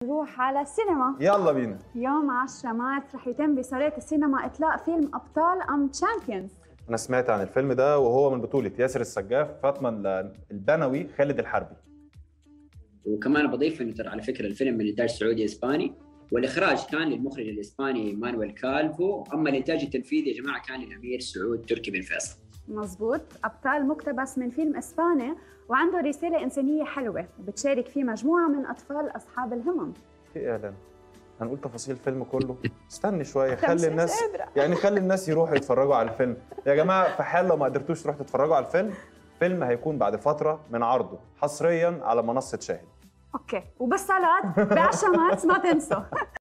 نروح على السينما يلا بينا يوم 10 مارس رح يتم بصالات السينما اطلاق فيلم ابطال ام تشامبيونز انا سمعت عن الفيلم ده وهو من بطوله ياسر السجاف فاطمه البنوي خالد الحربي وكمان بضيف انه ترى على فكره الفيلم من انتاج سعودي اسباني والاخراج كان للمخرج الاسباني مانويل كالفو اما الانتاج التنفيذي يا جماعه كان للامير سعود تركي بن فيصل مزبوط ابطال مقتبس من فيلم اسباني وعنده رساله انسانيه حلوه وبتشارك فيه مجموعه من اطفال اصحاب الهمم في اعلان هنقول تفاصيل الفيلم كله استني شويه خلي الناس يعني خلي الناس يروحوا يتفرجوا على الفيلم يا جماعه في حال لو ما قدرتوش تروحوا تتفرجوا على الفيلم فيلم هيكون بعد فتره من عرضه حصريا على منصه شاهد اوكي وبالصلاه ب 10 مارس ما تنسوا